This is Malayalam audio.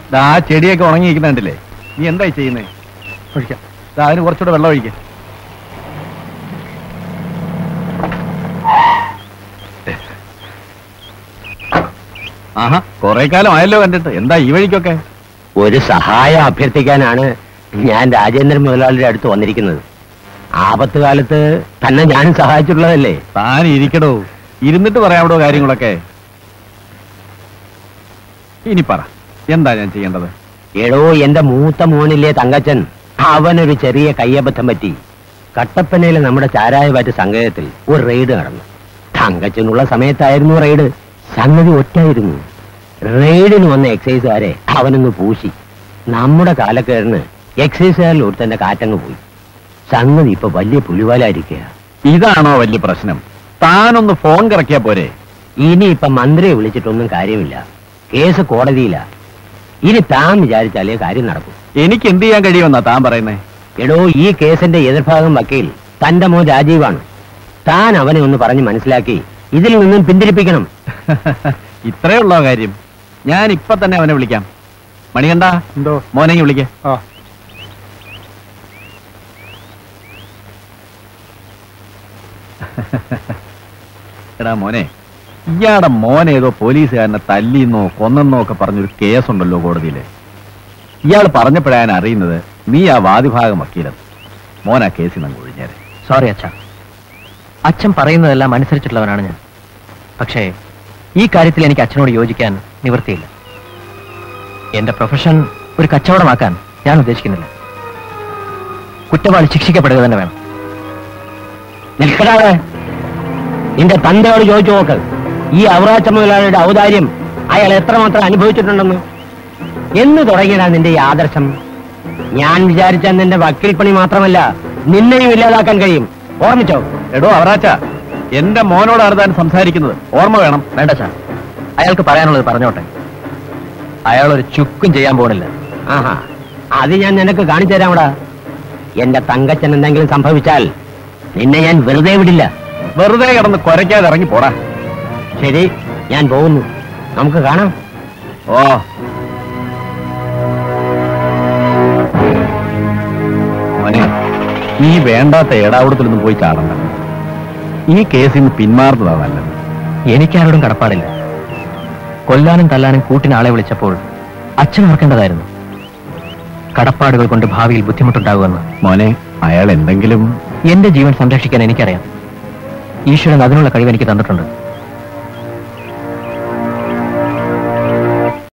ദാ ആ ചെടിയൊക്കെ ഉണങ്ങിയിരിക്കുന്നുണ്ടല്ലേ നീ എന്തായി ചെയ്യുന്നേ ഒഴിക്കാം ദാ അതിന് കുറച്ചുകൂടെ വെള്ളം ഒഴിക്ക ആഹാ കൊറേ കാലം ആയല്ലോ കണ്ടിട്ട് എന്താ ഈ വഴിക്കൊക്കെ ഒരു സഹായം അഭ്യർത്ഥിക്കാനാണ് ഞാൻ രാജേന്ദ്രൻ മുതലാളിയുടെ അടുത്ത് വന്നിരിക്കുന്നത് ആപത്ത് കാലത്ത് തന്നെ ഞാനും സഹായിച്ചിട്ടുള്ളതല്ലേ താൻ ഇരിക്കടോ ഇരുന്നിട്ട് പറയാവിടോ കാര്യങ്ങളൊക്കെ ഇനി പറ എന്താ ഞാൻ ചെയ്യേണ്ടത് എടോ എന്റെ മൂത്ത മോനില്ലേ തങ്കച്ചൻ അവനൊരു ചെറിയ കയ്യബദ്ധം പറ്റി കട്ടപ്പനയിലെ നമ്മുടെ ചാരായവാറ്റ് സംഘത്തിൽ ഒരു റെയ്ഡ് നടന്നു തങ്കച്ചനുള്ള സമയത്തായിരുന്നു റെയ്ഡ് സംഗതി ഒറ്റായിരുന്നു റെയ്ഡിന് വന്ന എക്സൈസുകാരെ അവനൊന്ന് പൂശി നമ്മുടെ കാലക്കേറിന് എക്സൈസുകാരിൽ ഒരുത്തന്റെ കാറ്റങ്ങ് പോയി സംഗതി ഇപ്പൊ വലിയ പുലിവാലായിരിക്കുക ഇതാണോ വലിയ പ്രശ്നം താനൊന്ന് ഫോൺ കറക്കിയാ പോരെ ഇനി ഇപ്പൊ മന്ത്രിയെ വിളിച്ചിട്ടൊന്നും കാര്യമില്ല കേസ് കോടതിയില ഇനി താൻ വിചാരിച്ചാലേ കാര്യം നടക്കും എനിക്ക് എന്ത് ചെയ്യാൻ കഴിയുമെന്നാ താൻ പറയുന്നേ എടോ ഈ കേസിന്റെ എതിർഭാഗം വക്കീൽ തന്റെ മോൻ രാജീവാണ് താൻ അവനെ ഒന്ന് പറഞ്ഞ് മനസ്സിലാക്കി ഇതിൽ നിന്നും പിന്തിരിപ്പിക്കണം ഇത്രേ ഉള്ളോ കാര്യം ഞാൻ ഇപ്പൊ തന്നെ അവനെ വിളിക്കാം മണികണ്ട എന്തോ മോനെ വിളിക്കേ ആ എടാ മോനെ ഇയാടെ മോനെ ഏതോ പോലീസുകാരനെ തല്ലിന്നോ കൊന്നെന്നോ ഒക്കെ പറഞ്ഞൊരു കേസുണ്ടല്ലോ കോടതിയില് ഇയാൾ പറഞ്ഞപ്പോഴാ ഞാൻ അറിയുന്നത് നീ ആ വാദിഭാഗം വക്കീലത് മോൻ ആ കേസിൽ നിന്ന് ഒഴിഞ്ഞേരെ സോറി അച്ഛ അച്ഛൻ പറയുന്നതെല്ലാം അനുസരിച്ചിട്ടുള്ളവനാണ് ഞാൻ പക്ഷേ ഈ കാര്യത്തിൽ എനിക്ക് അച്ഛനോട് യോജിക്കാൻ നിവൃത്തിയില്ല എന്റെ പ്രൊഫഷൻ ഒരു കച്ചവടമാക്കാൻ ഞാൻ ഉദ്ദേശിക്കുന്നില്ല കുറ്റവാളി ശിക്ഷിക്കപ്പെടുക തന്നെ വേണം നിൽക്കടാവേ നിന്റെ തന്തയോട് ചോദിച്ചു നോക്ക് ഈ അവറാച്ച മുതലാളിയുടെ ഔദാര്യം അയാൾ എത്രമാത്രം അനുഭവിച്ചിട്ടുണ്ടെന്ന് എന്ന് തുടങ്ങിയതാ നിന്റെ ഈ ആദർശം ഞാൻ വിചാരിച്ച നിന്റെ വക്കീൽ പണി മാത്രമല്ല നിന്നെയും ഇല്ലാതാക്കാൻ കഴിയും ഓർമ്മിച്ചോ എടോ അവറാച്ച എന്റെ മോനോടാണ് താൻ സംസാരിക്കുന്നത് ഓർമ്മ വേണം വേണ്ട സാർ അയാൾക്ക് പറയാനുള്ളത് പറഞ്ഞോട്ടെ അയാൾ ഒരു ചുക്കും ചെയ്യാൻ പോണില്ല ആഹാ അത് ഞാൻ നിനക്ക് കാണിച്ചു തരാമടാ എന്റെ തങ്കച്ചൻ എന്തെങ്കിലും സംഭവിച്ചാൽ നിന്നെ ഞാൻ വെറുതെ വിടില്ല വെറുതെ കിടന്ന് കുരയ്ക്കാതെ ഇറങ്ങി പോടാ ശരി ഞാൻ പോകുന്നു നമുക്ക് കാണാം ഓ മോനെ ഈ വേണ്ടാത്ത ഏടാവൂടത്തിലൊന്നും പോയി ചാടണ്ട ഈ കേസിൽ നിന്ന് പിന്മാറുന്നതാ നല്ലത് എനിക്കാരോടും കടപ്പാടില്ല കൊല്ലാനും തല്ലാനും കൂട്ടിന് ആളെ വിളിച്ചപ്പോൾ അച്ഛൻ ഓർക്കേണ്ടതായിരുന്നു കടപ്പാടുകൾ കൊണ്ട് ഭാവിയിൽ ബുദ്ധിമുട്ടുണ്ടാകുമെന്ന് മോനെ അയാൾ എന്തെങ്കിലും എന്റെ ജീവൻ സംരക്ഷിക്കാൻ എനിക്കറിയാം ഈശ്വരൻ അതിനുള്ള കഴിവ് എനിക്ക് തന്നിട്ടുണ്ട്